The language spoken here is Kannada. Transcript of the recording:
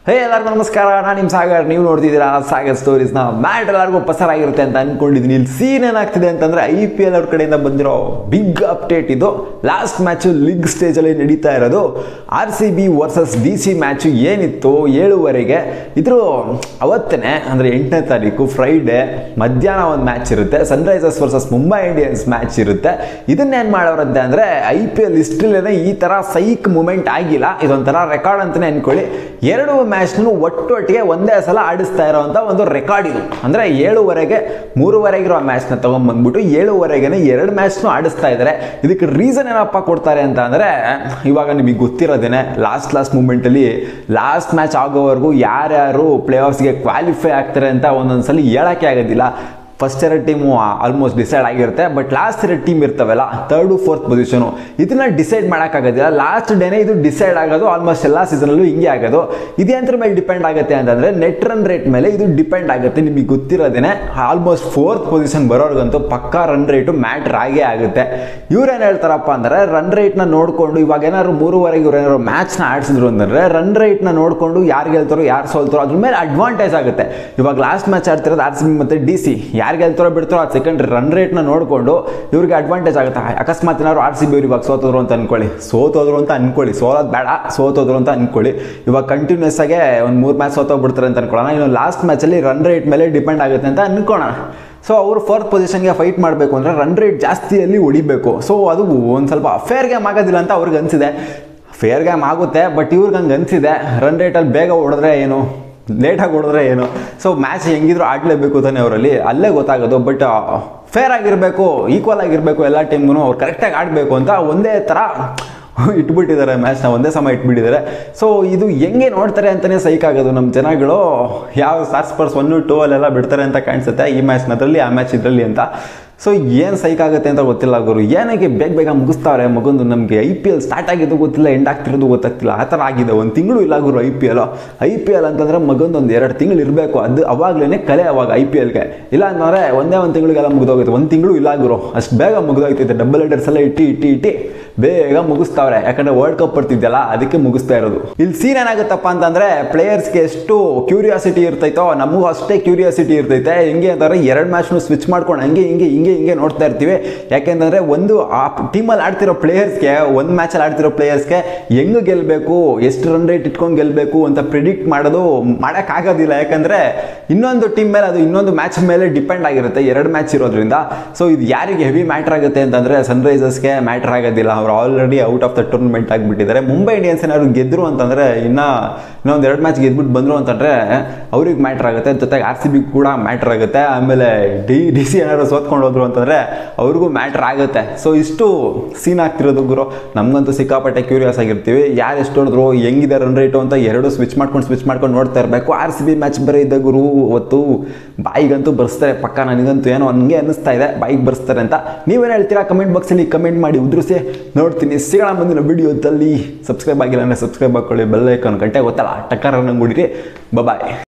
ಹೇ ಎಲ್ಲರಿಗೂ ನಮಸ್ಕಾರ ನಾನು ನಿಮ್ಮ ಸಾಗರ್ ನೀವು ನೋಡ್ತಿದ್ದೀರಾ ಸಾಗರ್ ಸ್ಟೋರೀಸ್ನ ಮ್ಯಾಟ್ ಎಲ್ಲರಿಗೂ ಪಸರಾಗಿರುತ್ತೆ ಅಂತ ಅನ್ಕೊಂಡಿದ್ದೀನಿ ಇಲ್ಲಿ ಸೀನ್ ಏನಾಗ್ತಿದೆ ಅಂತಂದ್ರೆ ಐ ಪಿ ಎಲ್ ಅವ್ರ ಕಡೆಯಿಂದ ಬಂದಿರೋ ಬಿಗ್ ಅಪ್ಡೇಟ್ ಇದು ಲಾಸ್ಟ್ ಮ್ಯಾಚು ಲೀಗ್ ಸ್ಟೇಜಲ್ಲಿ ನಡೀತಾ ಇರೋದು R C B versus D C match ಏನಿತ್ತು ಏಳುವರೆಗೆ ಇದ್ರ ಅವತ್ತನೇ ಅಂದರೆ ಎಂಟನೇ ತಾರೀಕು ಫ್ರೈಡೆ ಮಧ್ಯಾಹ್ನ ಒಂದು ಮ್ಯಾಚ್ ಇರುತ್ತೆ Sunrisers versus Mumbai Indians match ಇರುತ್ತೆ ಇದನ್ನೇನು ಮಾಡೋರಂತೆ ಅಂದರೆ ಐ ಪಿ ಎಲ್ ಹಿಸ್ಟ್ರಿಲೇನೆ ಈ ಥರ ಸೈಕ್ ಮೂಮೆಂಟ್ ಆಗಿಲ್ಲ ಇದೊಂಥರ ರೆಕಾರ್ಡ್ ಅಂತಲೇ ಅನ್ಕೊಳ್ಳಿ ಎರಡು ಮ್ಯಾಚ್ನು ಒಟ್ಟೊಟ್ಟಿಗೆ ಒಂದೇ ಸಲ ಆಡಿಸ್ತಾ ಇರೋವಂಥ ಒಂದು ರೆಕಾರ್ಡ್ ಇದು ಅಂದರೆ ಏಳುವರೆಗೆ ಮೂರುವರೆಗಿರೋ ಮ್ಯಾಚ್ನ ತೊಗೊಂಬಂದ್ಬಿಟ್ಟು ಏಳುವರೆಗೆ ಎರಡು ಮ್ಯಾಚ್ನು ಆಡಿಸ್ತಾ ಇದ್ದಾರೆ ಇದಕ್ಕೆ ರೀಸನ್ ಏನಪ್ಪ ಕೊಡ್ತಾರೆ ಅಂತ ಅಂದರೆ ಇವಾಗ ನಿಮಗೆ ಗೊತ್ತಿರೋದೇನೆ ಲಾಸ್ಟ್ ಲಾಸ್ಟ್ ಮೂಮೆಂಟಲ್ಲಿ ಲಾಸ್ಟ್ ಮ್ಯಾಚ್ ಆಗೋವರೆಗೂ ಯಾರ್ಯಾರು ಪ್ಲೇ ಆಫ್ಸ್ಗೆ ಕ್ವಾಲಿಫೈ ಆಗ್ತಾರೆ ಅಂತ ಒಂದೊಂದ್ಸಲಿ ಹೇಳೋಕ್ಕೆ ಆಗೋದಿಲ್ಲ ಫಸ್ಟ್ ಎರಡು ಟೀಮು ಆಲ್ಮೋಸ್ಟ್ ಡಿಸೈಡ್ ಆಗಿರುತ್ತೆ ಬಟ್ ಲಾಸ್ಟ್ ಎರಡು ಟೀಮ್ ಇರ್ತವಲ್ಲ ತರ್ಡು ಫೋರ್ತ್ ಪೊಸಿಷನು ಇದನ್ನ ಡಿಸೈಡ್ ಮಾಡೋಕ್ಕಾಗೋದಿಲ್ಲ ಲಾಸ್ಟ್ ಡೇನೇ ಇದು ಡಿಸೈಡ್ ಆಗೋದು ಆಲ್ಮೋಸ್ಟ್ ಎಲ್ಲ ಸೀಸನಲ್ಲೂ ಹಿಂಗೆ ಆಗೋದು ಇದೇಂದ್ರ ಮೇಲೆ ಡಿಪೆಂಡ್ ಆಗುತ್ತೆ ಅಂತಂದರೆ ನೆಟ್ ರನ್ ರೇಟ್ ಮೇಲೆ ಇದು ಡಿಪೆಂಡ್ ಆಗುತ್ತೆ ನಿಮಗೆ ಗೊತ್ತಿರೋದೇನೆ ಆಲ್ಮೋಸ್ಟ್ ಫೋರ್ತ್ ಪೊಸಿಷನ್ ಬರೋರ್ಗಂತೂ ಪಕ್ಕಾ ರನ್ ರೇಟು ಮ್ಯಾಟ್ರ್ ಆಗೇ ಆಗುತ್ತೆ ಇವ್ರೇನು ಹೇಳ್ತಾರಪ್ಪ ಅಂದರೆ ರನ್ ರೇಟ್ನ ನೋಡಿಕೊಂಡು ಇವಾಗ ಏನಾದ್ರು ಮೂರುವರೆಗೆ ಇವ್ರು ಏನಾದ್ರು ಮ್ಯಾಚ್ನ ಆಡಿಸಿದ್ರು ಅಂತಂದರೆ ರನ್ ರೇಟ್ನ ನೋಡಿಕೊಂಡು ಯಾರು ಗೆಲ್ತಾರೋ ಯಾರು ಸೋಲ್ತಾರೋ ಅದ್ರ ಮೇಲೆ ಅಡ್ವಾಂಟೇಜ್ ಆಗುತ್ತೆ ಇವಾಗ ಲಾಸ್ಟ್ ಮ್ಯಾಚ್ ಆಡ್ತಿರೋದು ಆರ್ ಸಿ ಬಿ ಮತ್ತು ಡಿ ಸಿ ಯಾರು ಗೆಲ್ತಾರೋ ಬಿಡ್ತಾರೋ ಅದು ಸೆಕೆಂಡ್ ರನ್ ರೇಟ್ನ ನೋಡಿಕೊಂಡು ಇವ್ರಿಗೆ ಅಡ್ವಾಂಟೇಜ್ ಆಗುತ್ತೆ ಅಕಸ್ಮಾತ್ ಏನಾದ್ರು ಆರ್ ಸಿ ಬಿ ಇವಾಗ ಸೋತೋದ್ರು ಅಂತ ಅನ್ಕೊಳ್ಳಿ ಸೋತೋದ್ರು ಅಂತ ಅನ್ಕೊಳ್ಳಿ ಸೋಲೋದು ಬೇಡ ಸೋತೋದ್ರು ಅಂತ ಅನ್ಕೊಳ್ಳಿ ಇವಾಗ ಕಂಟಿನ್ಯೂಸ್ ಆಗಿ ಒಂದು ಮೂರು ಮ್ಯಾಚ್ ಸೋತೋಗ್ಬಿಡ್ತಾರೆ ಅಂತ ಅನ್ಕೊಳ್ಳೋಣ ಇನ್ನು ಲಾಸ್ಟ್ ಮ್ಯಾಚಲ್ಲಿ ರನ್ ರೇಟ್ ಮೇಲೆ ಡಿಪೆಂಡ್ ಆಗುತ್ತೆ ಅಂತ ಅನ್ಕೊಳ್ಳೋಣ ಸೊ ಅವರು ಫೋರ್ತ್ ಪೊಸಿಷನ್ಗೆ ಫೈಟ್ ಮಾಡಬೇಕು ಅಂದರೆ ರನ್ ರೇಟ್ ಜಾಸ್ತಿಯಲ್ಲಿ ಹೊಡಿಬೇಕು ಸೊ ಅದು ಒಂದು ಸ್ವಲ್ಪ ಫೇರ್ ಗೇಮ್ ಆಗೋದಿಲ್ಲ ಅಂತ ಅವ್ರಿಗೆ ಅನಿಸಿದೆ ಫೇರ್ ಗೇಮ್ ಆಗುತ್ತೆ ಬಟ್ ಇವ್ರಿಗೆ ಹಂಗೆ ಅನಿಸಿದೆ ರನ್ ರೇಟಲ್ಲಿ ಬೇಗ ಹೊಡೆದ್ರೆ ಏನು ಲೇಟಾಗಿ ಹೊಡೆದ್ರೆ ಏನು ಸೊ ಮ್ಯಾಚ್ ಹೆಂಗಿದ್ರು ಆಡಲೇಬೇಕು ತಾನೇ ಅವರಲ್ಲಿ ಅಲ್ಲೇ ಗೊತ್ತಾಗೋದು ಬಟ್ ಫೇರ್ ಆಗಿರಬೇಕು ಈಕ್ವಲ್ ಆಗಿರಬೇಕು ಎಲ್ಲ ಟೀಮ್ಗೂ ಅವ್ರು ಕರೆಕ್ಟಾಗಿ ಆಡಬೇಕು ಅಂತ ಒಂದೇ ಥರ ಇಟ್ಬಿಟ್ಟಿದ್ದಾರೆ ಮ್ಯಾಚ್ನ ಒಂದೇ ಸಮ ಇಟ್ಬಿಟ್ಟಿದ್ದಾರೆ ಸೊ ಇದು ಹೆಂಗೆ ನೋಡ್ತಾರೆ ಅಂತಲೇ ಸೈಕ್ ಆಗೋದು ನಮ್ಮ ಜನಗಳು ಯಾವ ಸ್ಟಾರ್ ಸ್ಪರ್ಸ್ ಒನ್ ಟೂ ಅಲ್ಲೆಲ್ಲ ಬಿಡ್ತಾರೆ ಅಂತ ಕಾಣಿಸುತ್ತೆ ಈ ಮ್ಯಾಚ್ನದ್ರಲ್ಲಿ ಆ ಮ್ಯಾಚ್ ಇದರಲ್ಲಿ ಅಂತ ಸೊ ಏನು ಸೈಕ್ ಆಗುತ್ತೆ ಅಂತ ಗೊತ್ತಿಲ್ಲ ಗುರು ಏನಕ್ಕೆ ಬೇಗ ಬೇಗ ಮುಗಿಸ್ತಾವ್ರೆ ಮಗೊಂದು ನಮಗೆ ಐ ಪಿ ಎಲ್ ಸ್ಟಾರ್ಟ್ ಆಗಿದ್ದು ಗೊತ್ತಿಲ್ಲ ಎಂಡ್ ಆಗ್ತಿರೋದು ಗೊತ್ತಾಗ್ತಿಲ್ಲ ಆ ಥರ ಆಗಿದೆ ಒಂದು ತಿಂಗಳು ಇಲ್ಲ ಗುರು I P L I P L ಅಂತಂದರೆ ಮಗೊಂದು ಒಂದು ಎರಡು ತಿಂಗಳು ಇರಬೇಕು ಅದು ಅವಾಗಲೇ ಕಲೆ ಅವಾಗ ಐ ಪಿ ಎಲ್ಗೆ ಇಲ್ಲ ಅಂತಂದರೆ ಒಂದೇ ಒಂದು ತಿಂಗಳಿಗೆಲ್ಲ ಮುಗಿದೋಗುತ್ತೆ ಒಂದು ತಿಂಗಳು ಇಲ್ಲ ಗುರು ಅಷ್ಟು ಬೇಗ ಮುಗಿದೋಗ್ತೈತೆ ಡಬಲ್ ಹೆಡರ್ಸ್ ಎಲ್ಲ ಇಟ್ಟು ಇಟ್ಟು ಇಟ್ಟು ಬೇಗ ಮುಗಿಸ್ತಾವ್ರೆ ಯಾಕಂದ್ರೆ ವರ್ಲ್ಡ್ ಕಪ್ ಬರ್ತಿದ್ದಲ್ಲ ಅದಕ್ಕೆ ಮುಗಿಸ್ತಾ ಇರೋದು ಇಲ್ಲಿ ಸೀನ್ ಏನಾಗುತ್ತಪ್ಪ ಅಂತಂದ್ರೆ ಪ್ಲೇಯರ್ಸ್ಗೆ ಎಷ್ಟು ಕ್ಯೂರಿಯಾಸಿಟಿ ಇರ್ತೈತೋ ನಮಗೂ ಅಷ್ಟೇ ಕ್ಯೂರಿಯಾಸಿಟಿ ಇರ್ತೈತೆ ಹೆಂಗೆ ಅಂತಂದ್ರೆ ಎರಡು ಮ್ಯಾಚ್ನು ಸ್ವಿಚ್ ಮಾಡ್ಕೊಂಡು ಹಂಗೆ ಹಿಂಗೆ ಹಿಂಗೆ ಹಿಂಗೆ ನೋಡ್ತಾ ಇರ್ತೀವಿ ಯಾಕೆಂತಂದ್ರೆ ಒಂದು ಆ ಟೀಮಲ್ಲಿ ಆಡ್ತಿರೋ ಪ್ಲೇಯರ್ಸ್ಗೆ ಒಂದು ಮ್ಯಾಚಲ್ಲಿ ಆಡ್ತಿರೋ ಪ್ಲೇಯರ್ಸ್ಗೆ ಹೆಂಗೆ ಗೆಲ್ಲಬೇಕು ಎಷ್ಟು ರನ್ ರೇಟ್ ಇಟ್ಕೊಂಡು ಗೆಲ್ಲಬೇಕು ಅಂತ ಪ್ರಿಡಿಕ್ಟ್ ಮಾಡೋದು ಮಾಡೋಕ್ಕಾಗೋದಿಲ್ಲ ಯಾಕಂದ್ರೆ ಇನ್ನೊಂದು ಟೀಮ್ ಮೇಲೆ ಅದು ಇನ್ನೊಂದು ಮ್ಯಾಚ್ ಮೇಲೆ ಡಿಪೆಂಡ್ ಆಗಿರುತ್ತೆ ಎರಡು ಮ್ಯಾಚ್ ಇರೋದ್ರಿಂದ ಸೊ ಇದು ಯಾರಿಗೆ ಹೆವಿ ಮ್ಯಾಟ್ರ್ ಆಗುತ್ತೆ ಅಂತಂದ್ರೆ ಸನ್ರೈಸರ್ಸ್ಗೆ ಮ್ಯಾಟ್ರ್ ಆಗೋದಿಲ್ಲ ಅವ್ರು already out of the tournament ಆಗಿಬಿಟ್ಟಿದ್ದಾರೆ ಮುಂಬೈ ಇಂಡಿಯನ್ಸ್ ಏನಾದ್ರು ಗೆದ್ರು ಅಂತಂದ್ರೆ ಇನ್ನ ಇನ್ನೊಂದು ಎರಡು ಮ್ಯಾಚ್ ಗೆದ್ಬಿಟ್ಟು ಬಂದರು ಅಂತಂದ್ರೆ ಅವ್ರಿಗೆ ಮ್ಯಾಟ್ರ್ ಆಗುತ್ತೆ ಜೊತೆಗೆ ಆರ್ ಸಿ ಬಿ ಕೂಡ ಮ್ಯಾಟ್ರ್ ಆಗುತ್ತೆ ಆಮೇಲೆ ಡಿ ಡಿ ಸಿ ಏನಾದ್ರು ಸೋತ್ಕೊಂಡು ಹೋದ್ರು ಅಂತಂದ್ರೆ ಅವ್ರಿಗೂ ಮ್ಯಾಟ್ರ್ ಆಗುತ್ತೆ ಸೊ ಇಷ್ಟು ಸೀನ್ ಆಗ್ತಿರೋದು ಗುರು ನಮಗಂತೂ ಸಿಕ್ಕಾಪಟ್ಟೆ ಕ್ಯೂರಿಯಸ್ ಆಗಿರ್ತೀವಿ ಯಾರು ಎಷ್ಟು ಹೊಡೆದ್ರು ಹೆಂಗಿದೆ ರನ್ ರೇಟು ಅಂತ ಎರಡು ಸ್ವಿಚ್ ಮಾಡ್ಕೊಂಡು ಸ್ವಿಚ್ ಮಾಡ್ಕೊಂಡು ನೋಡ್ತಾ ಇರಬೇಕು ಆರ್ ಸಿ ಬಿ ಮ್ಯಾಚ್ ಬರೀ ಇದ್ದ ಗುರು ಅವತ್ತು ಬಾಯಿಗಂತೂ ಬರ್ಸ್ತಾರೆ ಪಕ್ಕ ನನಗಂತೂ ಏನೋ ಹಂಗೆ ಅನ್ನಿಸ್ತಾ ಇದೆ ಬಾಯಿಗೆ ಬರ್ಸ್ತಾರೆ ಅಂತ ನೀವೇನು ಹೇಳ್ತೀರಾ ಕಮೆಂಟ್ ಬಾಕ್ಸಲ್ಲಿ ಕಮೆಂಟ್ ಮಾಡಿ ಉದ್ರಿಸಿ ನೋಡ್ತೀನಿ ಸಿಗೋಣ ಮುಂದಿನ ವಿಡಿಯೋದಲ್ಲಿ ಸಬ್ಸ್ಕ್ರೈಬ್ ಆಗಿಲ್ಲ ಅಂದರೆ ಸಬ್ಸ್ಕ್ರೈಬ್ ಹಾಕೊಳ್ಳಿ ಬೆಲ್ ಐಕಾನ್ ಗಂಟೆ ಗೊತ್ತಲ್ಲ ಟಕ್ಕರ್ ನಂಗೆ ಹೊಡಿರಿ ಬಾಯ್